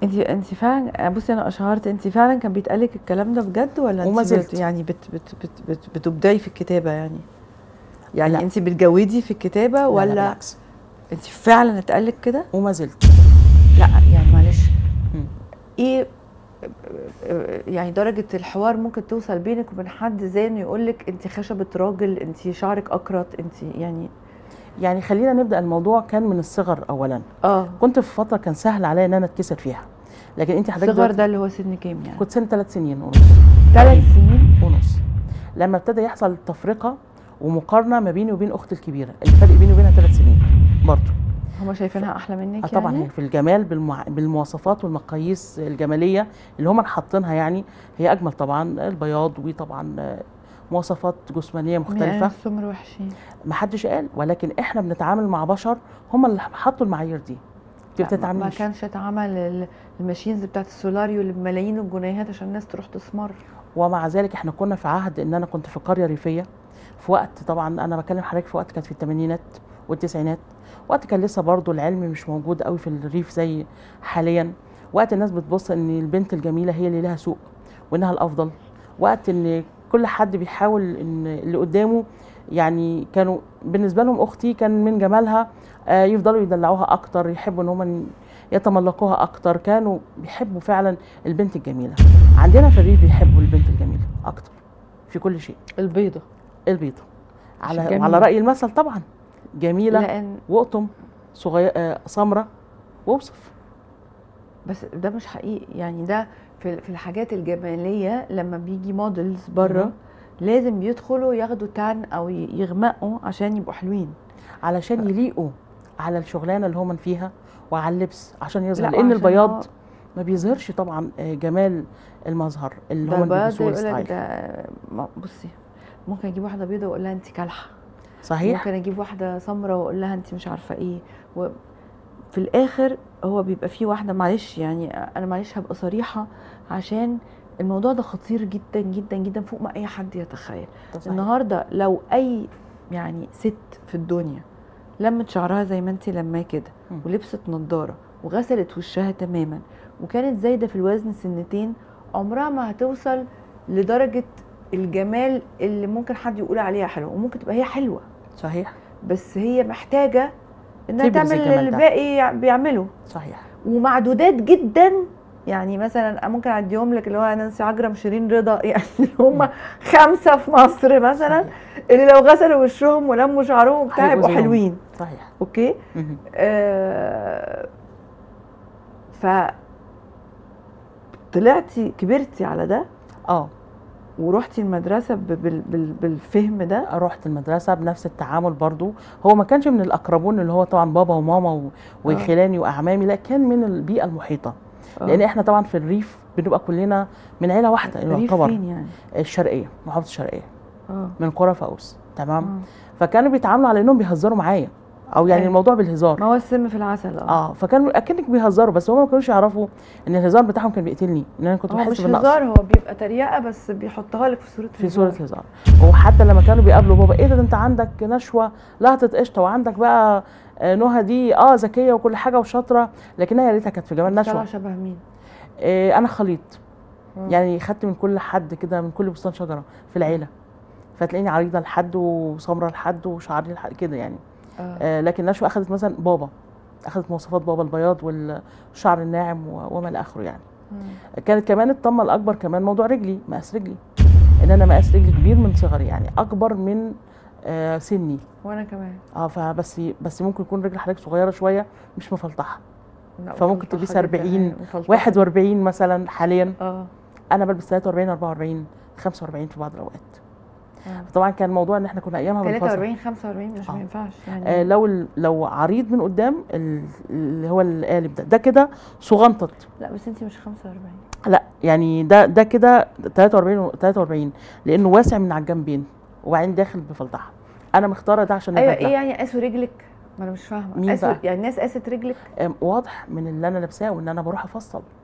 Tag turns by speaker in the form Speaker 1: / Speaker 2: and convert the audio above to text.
Speaker 1: انت انت فعلا بصي انا اشهرت انت فعلا كان بيتقال لك الكلام ده بجد ولا
Speaker 2: وما
Speaker 1: انت
Speaker 2: زلت.
Speaker 1: بت يعني بت بت بت بت بتبدعي في الكتابه يعني يعني
Speaker 2: لا.
Speaker 1: انت بتجودي في الكتابه
Speaker 2: لا، لا
Speaker 1: ولا
Speaker 2: بالعكس
Speaker 1: انت فعلا اتقال لك كده
Speaker 2: وما زلت
Speaker 1: لا يعني معلش
Speaker 2: مم.
Speaker 1: ايه يعني درجة الحوار ممكن توصل بينك وبين حد زي انه يقول لك انت خشبة راجل انت شعرك اكرت انت يعني
Speaker 2: يعني خلينا نبدا الموضوع كان من الصغر اولا
Speaker 1: اه
Speaker 2: كنت في فتره كان سهل عليا ان انا اتكسر فيها لكن انت حضرتك
Speaker 1: الصغر
Speaker 2: دلوقتي
Speaker 1: ده اللي هو سن كام يعني
Speaker 2: كنت سن ثلاث سنين ونص
Speaker 1: ثلاث سنين
Speaker 2: ونص لما ابتدى يحصل تفرقه ومقارنه ما بيني وبين اختي الكبيره الفرق بيني وبينها ثلاث سنين برضه
Speaker 1: هما شايفينها احلى منك
Speaker 2: آه طبعا
Speaker 1: يعني؟
Speaker 2: هي في الجمال بالمع... بالمواصفات والمقاييس الجماليه اللي هم حاطينها يعني هي اجمل طبعا البياض وطبعا آه، مواصفات جسمانيه مختلفه
Speaker 1: السمر وحشين
Speaker 2: ما حدش قال ولكن احنا بنتعامل مع بشر هم اللي حطوا المعايير دي انت
Speaker 1: لا، ما- ما
Speaker 2: بتتعامليش
Speaker 1: كانش اتعمل ال- الماشينز بتاعت السولاريو اللي بملايين الجنيهات عشان الناس تروح تسمر
Speaker 2: ومع ذلك احنا كنا في عهد ان انا كنت في قريه ريفيه في وقت طبعا انا بكلم حضرتك في وقت كانت في الثمانينات والتسعينات وقت كان لسه برضو العلم مش موجود قوي في الريف زي حاليا وقت الناس بتبص ان البنت الجميله هي اللي لها سوق وانها الافضل وقت ان كل حد بيحاول ان اللي قدامه يعني كانوا بالنسبه لهم اختي كان من جمالها آه، يفضلوا يدلعوها اكتر يحبوا ان هم يتملقوها اكتر كانوا بيحبوا فعلا البنت الجميله عندنا في الريف بيحبوا البنت الجميله اكتر في كل شيء
Speaker 1: البيضة
Speaker 2: البيضه على
Speaker 1: جميل.
Speaker 2: وعلى راي المثل طبعا جميله
Speaker 1: لان
Speaker 2: وقطم صغير آه، سمره واوصف
Speaker 1: بس ده مش حقيقي يعني ده في في الحاجات الجماليه لما بيجي موديلز بره
Speaker 2: مهم.
Speaker 1: لازم بيدخلوا ياخدوا تان او ي- يغمقوا عشان يبقوا حلوين
Speaker 2: علشان يليقوا على الشغلانه اللي هم فيها وعلى اللبس عشان يظهر
Speaker 1: لا،
Speaker 2: لان
Speaker 1: عشان
Speaker 2: البياض
Speaker 1: هو-
Speaker 2: ما بيظهرش طبعا آه، جمال المظهر اللي
Speaker 1: ده
Speaker 2: هم
Speaker 1: بقى
Speaker 2: بيلبسوه
Speaker 1: يقول لك
Speaker 2: الستايل
Speaker 1: ده ما- بصي ممكن اجيب واحده بيضه واقول لها انت كالحه
Speaker 2: صحيح
Speaker 1: ممكن اجيب واحده سمراء واقول لها انت مش عارفه ايه و في الاخر هو بيبقى فيه واحده معلش يعني انا معلش هبقى صريحه عشان الموضوع ده خطير جدا جدا جدا فوق ما اي حد يتخيل
Speaker 2: ده صحيح.
Speaker 1: النهارده لو اي يعني ست في الدنيا لمت شعرها زي ما انت لما كده
Speaker 2: مم.
Speaker 1: ولبست نظاره وغسلت وشها تماما وكانت زايده في الوزن سنتين عمرها ما هتوصل لدرجه الجمال اللي ممكن حد يقول عليها حلوه وممكن تبقى هي حلوه
Speaker 2: صحيح
Speaker 1: بس هي محتاجه انها
Speaker 2: تبرز
Speaker 1: تعمل
Speaker 2: الجمال
Speaker 1: اللي
Speaker 2: ده.
Speaker 1: الباقي بيعمله
Speaker 2: صحيح
Speaker 1: ومعدودات جدا يعني مثلا ممكن اعديهم لك اللي هو نانسي عجرم شيرين رضا يعني اللي هم خمسه في مصر مثلا
Speaker 2: صحيح.
Speaker 1: اللي لو غسلوا وشهم ولموا شعرهم وبتاع
Speaker 2: هيبقوا
Speaker 1: يبقوا
Speaker 2: زيهم.
Speaker 1: حلوين
Speaker 2: صحيح
Speaker 1: اوكي
Speaker 2: مهم.
Speaker 1: آه ف طلعتي كبرتي على ده
Speaker 2: اه
Speaker 1: ورحتي المدرسه ب- بال بال بالفهم ده
Speaker 2: رحت المدرسه بنفس التعامل برضو هو ما كانش من الاقربون اللي هو طبعا بابا وماما و- وخلاني واعمامي لا كان من البيئه المحيطه لان احنا طبعا في الريف بنبقى كلنا من عيله واحده
Speaker 1: الريف
Speaker 2: يعتبر
Speaker 1: فين يعني
Speaker 2: الشرقيه محافظه الشرقيه
Speaker 1: اه
Speaker 2: من قرى فاوس تمام
Speaker 1: آه.
Speaker 2: فكانوا بيتعاملوا على انهم بيهزروا معايا او يعني
Speaker 1: أيوة.
Speaker 2: الموضوع بالهزار
Speaker 1: ما هو السم في العسل اه
Speaker 2: اه فكانوا اكنك بيهزروا بس هم ما كانوش يعرفوا ان الهزار بتاعهم كان بيقتلني ان انا كنت
Speaker 1: هو
Speaker 2: بحس
Speaker 1: مش
Speaker 2: بالنقص
Speaker 1: هزار هو بيبقى تريقه بس بيحطها لك في صوره
Speaker 2: في صوره هزار وحتى لما كانوا بيقابلوا بابا ايه ده ده انت عندك نشوه لقطه قشطه وعندك بقى آه، نهى دي اه ذكيه وكل حاجه وشاطره لكنها يا ريتها كانت في جمال
Speaker 1: طلع
Speaker 2: نشوه
Speaker 1: شبه مين
Speaker 2: آه انا خليط
Speaker 1: مم.
Speaker 2: يعني خدت من كل حد كده من كل بستان شجره في العيله فتلاقيني عريضه لحد وسمره لحد وشعري لحد كده يعني
Speaker 1: آه.
Speaker 2: آه لكن نشوه اخذت مثلا بابا اخذت مواصفات بابا البياض والشعر الناعم و- وما الى اخره يعني
Speaker 1: مم.
Speaker 2: كانت كمان الطمه الاكبر كمان موضوع رجلي مقاس رجلي ان انا مقاس رجلي كبير من صغري يعني اكبر من آه سني
Speaker 1: وانا كمان
Speaker 2: اه فبس بس ممكن يكون رجل حضرتك صغيره شويه مش مفلطحه
Speaker 1: لا،
Speaker 2: فممكن
Speaker 1: مفلطحة
Speaker 2: تلبس
Speaker 1: جداً
Speaker 2: 40
Speaker 1: يعني، مفلطحة.
Speaker 2: 41 مثلا حاليا
Speaker 1: اه
Speaker 2: انا بلبس 43 44 45 في بعض الاوقات
Speaker 1: آه.
Speaker 2: طبعا كان موضوع ان احنا كنا ايامها بنفصل
Speaker 1: 43 45 مش
Speaker 2: آه.
Speaker 1: ما ينفعش يعني
Speaker 2: آه لو ال- لو عريض من قدام ال- اللي هو القالب ده ده كده صغنطط
Speaker 1: لا بس انت مش 45
Speaker 2: لا يعني ده ده كده 43 و- 43 لانه واسع من على الجنبين وبعدين داخل بفلطحه انا مختاره ده عشان
Speaker 1: ايوه
Speaker 2: البدلة.
Speaker 1: ايه يعني قاسوا رجلك ما انا مش فاهمه
Speaker 2: مين
Speaker 1: قاسوا
Speaker 2: بقى؟
Speaker 1: يعني الناس قاست رجلك
Speaker 2: آم، واضح من اللي انا لابساه وان انا بروح افصل